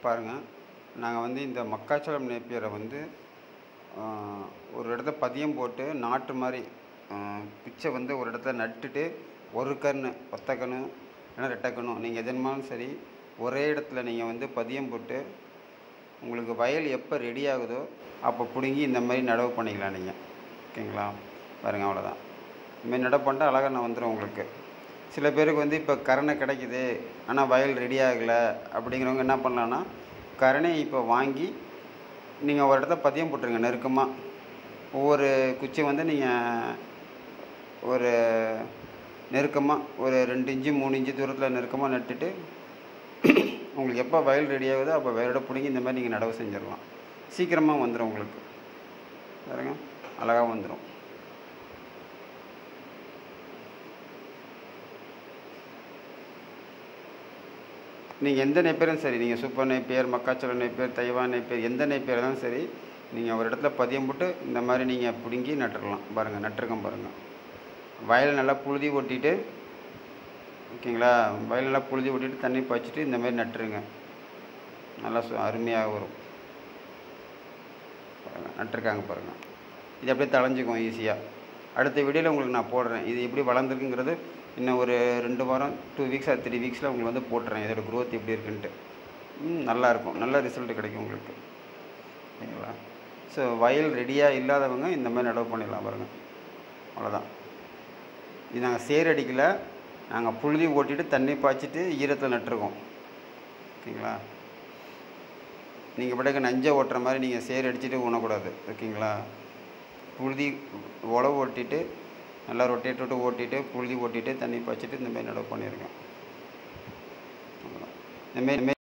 பாருங்கள் நாங்கள் வந்து இந்த மக்காச்சோளம் நேப்பியரை வந்து ஆஹ், ஒரு இடத்த பதியம் போட்டு நாட்டு மாதிரி ஆஹ், பிச்சை வந்து ஒரு இடத்துல நட்டுட்டு ஒரு கன்று ஒத்த கன்று இல்லைன்னா ரெட்டை கன்று நீங்கள் எதுனாலும் சரி ஒரே இடத்துல நீங்கள் வந்து பதியம் போட்டு உங்களுக்கு வயல் எப்போ ரெடி ஆகுதோ அப்போ பிடுங்கி இந்த மாதிரி நடவு பண்ணிக்கலாம் நீங்கள் ஓகேங்களா பாருங்கள் அவ்வளோதான் இந்தமாதிரி நடவு பண்ணிட்டா அழகாக நான் வந்துடும் உங்களுக்கு சில பேருக்கு வந்து இப்போ கரணை கிடைக்குது ஆனால் வயல் ரெடி ஆகலை அப்படிங்கிறவங்க என்ன பண்ணலான்னா கரணை இப்போ வாங்கி நீங்கள் ஒரு இடத்த பதியம் போட்டுருங்க நெருக்கமாக ஒவ்வொரு குச்சி வந்து நீங்கள் ஒரு நெருக்கமாக ஒரு ரெண்டு இன்ச்சு மூணு இன்ச்சு தூரத்தில் நெருக்கமாக நட்டுட்டு உங்களுக்கு எப்போ வயல் ரெடி ஆகுதோ அப்போ வயலோட பிடுங்கி இந்த மாதிரி நீங்கள் நடவு செஞ்சிடலாம் சீக்கிரமாக வந்துடும் உங்களுக்கு பாருங்க அழகாக வந்துடும் நீங்கள் எந்த நெப்பேரும் சரி நீங்கள் சூப்பர் நெப்பேர் மக்காச்சோளம் நெப்பேர் தைவான் நெப்பேர் எந்த நெப்பேர் இருந்தாலும் சரி நீங்கள் ஒரு இடத்துல பதியம் போட்டு இந்த மாதிரி நீங்கள் பிடுங்கி நட்டுடலாம் பாருங்கள் நட்டுருக்கோம் பாருங்கள் வயல் நல்லா புழுதி ஓட்டிட்டு ஓகேங்களா வயல் நல்லா புழுதி ஓட்டிட்டு தண்ணி பாய்ச்சிட்டு இந்த மாதிரி நட்டுருங்க நல்லா சு அருமையாக வரும் பாருங்கள் நட்டுருக்காங்க பாருங்கள் இது அப்படியே தளைஞ்சிக்கும் ஈஸியாக அடுத்த வீடியோவில் உங்களுக்கு நான் போடுறேன் இது எப்படி வளர்ந்துருக்குங்கிறது இன்னும் ஒரு ரெண்டு வாரம் டூ வீக்ஸ் ஆர் த்ரீ வீக்ஸில் உங்களுக்கு வந்து போட்டுறேன் இதோட growth எப்படி இருக்குன்ட்டு ம், நல்லா இருக்கும் நல்ல ரிசல்ட் கிடைக்கும் உங்களுக்கு ஓகேங்களா ஸோ வயல் ரெடியாக இல்லாதவங்க இந்த மாதிரி நடவு பண்ணிடலாம் பாருங்கள் அவ்வளோதான் இது நாங்கள் சேர் அடிக்கல நாங்கள் புழுதி ஓட்டிட்டு தண்ணி பாய்ச்சிட்டு ஈரத்தில் நட்டுருக்கோம் ஓகேங்களா நீங்கள் படகு நஞ்சை ஓட்டுற மாதிரி நீங்கள் சேர் அடிச்சுட்டு ஊனக்கூடாது ஓகேங்களா புழுதி உழவு ஓட்டிட்டு நல்லா ரொட்டேட் விட்டு ஓட்டிட்டு புழுதி ஓட்டிட்டு தண்ணி பாய்ச்சிட்டு இந்த மாதிரி நடவு பண்ணியிருக்கேன் அவ்வளோதான். இந்த மாதிரி இந்த மாதிரி